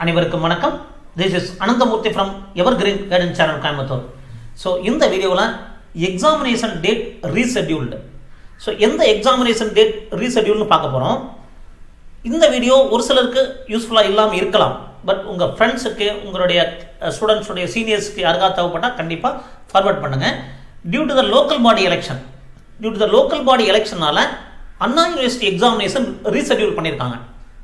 அனைவருக்கும் வணக்கம் this is Ananthamoorthy from evergreen guidance channel Coimbatore so இந்த வீடியோவில் எக்ஸாமினேஷன் டேட் ரீஷெட்யூல்டு ஸோ எந்த எக்ஸாமினேஷன் டேட் ரீஷெட்யூல்னு பார்க்க போகிறோம் இந்த வீடியோ ஒரு சிலருக்கு யூஸ்ஃபுல்லாக இல்லாமல் இருக்கலாம் பட் உங்கள் ஃப்ரெண்ட்ஸுக்கு உங்களுடைய ஸ்டூடெண்ட்ஸுடைய சீனியர்ஸ்க்கு யாருக்காவது தேவைப்பட்டால் கண்டிப்பாக ஃபார்வர்ட் பண்ணுங்கள் due to the local body election due to the local body எலெக்ஷனால அண்ணா யூனிவர்சிட்டி எக்ஸாமினேஷன் ரீஷெட்யூல் பண்ணியிருக்காங்க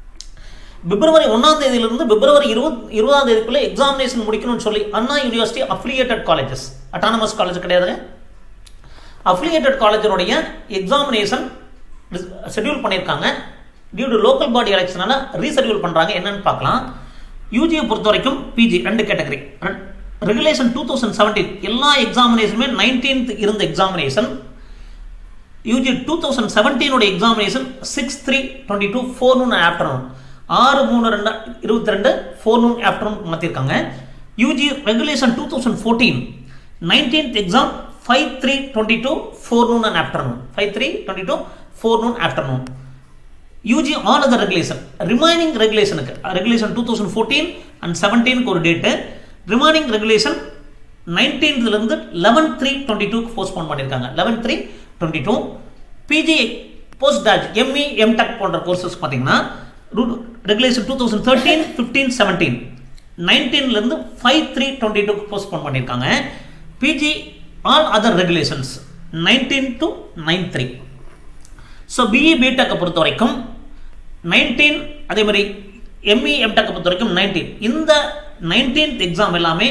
பிப்ரவரி ஒன்றாம் தேதியிலிருந்து பிப்ரவரி இருபத் இருபதாம் தேதிக்குள்ளே எக்ஸாமினேஷன் முடிக்கணும்னு சொல்லி Anna university affiliated colleges autonomous college கிடையாதுங்க அஃபிலியேட்டட் காலேஜினுடைய எக்ஸாமினேஷன் ஷெட்யூல் பண்ணியிருக்காங்க டியூ டு லோக்கல் பாடி எலெக்ஷனால ரீஷெட்யூல் பண்ணுறாங்க என்னன்னு பார்க்கலாம் யூஜியை பொறுத்த வரைக்கும் பிஜி ரெண்டு category regulation two thousand seventeen எல்லா எக்ஸாமினேஷனுமே நைன்டீன்த் இருந்த எக்ஸாமினேஷன் யூஜி டூ தௌசண்ட் செவன்டீனோட examination six three twenty two forenoon afternoon ஆறு மூணு ரெண்டு இருபத்தி ரெண்டு ஃபோர் நூன் ஆஃப்டர்நூன் மாற்றிருக்காங்க UG regulation two thousand fourteen nineteenth exam five three twenty two forenoon and afternoon five three twenty two forenoon afternoon UG all other regulation remaining ரெகுலேஷனுக்கு regulation two thousand fourteen and செவன்டீனுக்கு ஒரு date remaining regulation நைன்டீன்த்லேருந்து eleven three twenty டூக்கு postpone பண்ணியிருக்காங்க eleven three twenty two PG post டாஜ் ME MTech போன்ற courses பார்த்தீங்கன்னா regulation two thousand thirteen fifteen seventeen நைன்டீன்லேருந்து ஃபைவ் த்ரீ டுவெண்ட்டி டூக்கு போஸ்ட்போன் பண்ணியிருக்காங்க PG all other regulations nineteen to nine three so BE பிடெக்கை பொறுத்த வரைக்கும் நைன்டீன் அதே மாதிரி எம்இ எம்டெக்கை பொறுத்த வரைக்கும் நைன்டீன் இந்த நைன்டீன்த் எக்ஸாம் எல்லாமே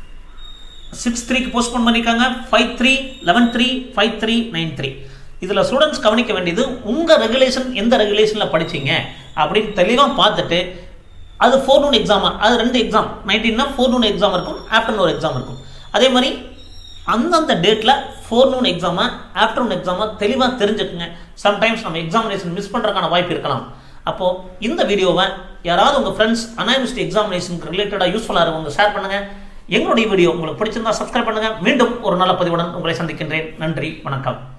சிக்ஸ் த்ரீக்கு போஸ்ட்போன் பண்ணியிருக்காங்க five three eleven three five three nine three இதில் ஸ்டூடெண்ட்ஸ் கவனிக்க வேண்டியது உங்கள் ரெகுலேஷன் எந்த ரெகுலேஷனில் படிச்சீங்க அப்படின்னு தெளிவாக பார்த்துட்டு அது ஃபோர் நூன் எக்ஸாமா அது ரெண்டு எக்ஸாம் நைன்டீன்னா ஃபோர் நூன் எக்ஸாம் இருக்கும் ஆஃப்டர்நூன் ஒரு எக்ஸாம் இருக்கும் அதே மாதிரி அந்தந்த டேட்டில் ஃபோர் நூன் எக்ஸாமா ஆஃப்டர்நூன் எக்ஸாமா தெளிவாக தெரிஞ்சுக்குங்க சம்டைம்ஸ் நம்ம எக்ஸாமினேஷன் மிஸ் பண்ணுறதுக்கான வாய்ப்பு இருக்கலாம் அப்போது இந்த வீடியோவை யாராவது உங்கள் ஃப்ரெண்ட்ஸ் அனாயூனிவர்சிட்டி எக்ஸாமினேஷனுக்கு ரிலேட்டடாக யூஸ்ஃபுல்லாக இருக்கவங்க ஷேர் பண்ணுங்கள் எங்களுடைய வீடியோ உங்களுக்கு பிடிச்சிருந்தா சப்ஸ்கிரைப் பண்ணுங்கள் மீண்டும் ஒரு நல்ல பதிவுடன் உங்களை சந்திக்கின்றேன் நன்றி வணக்கம்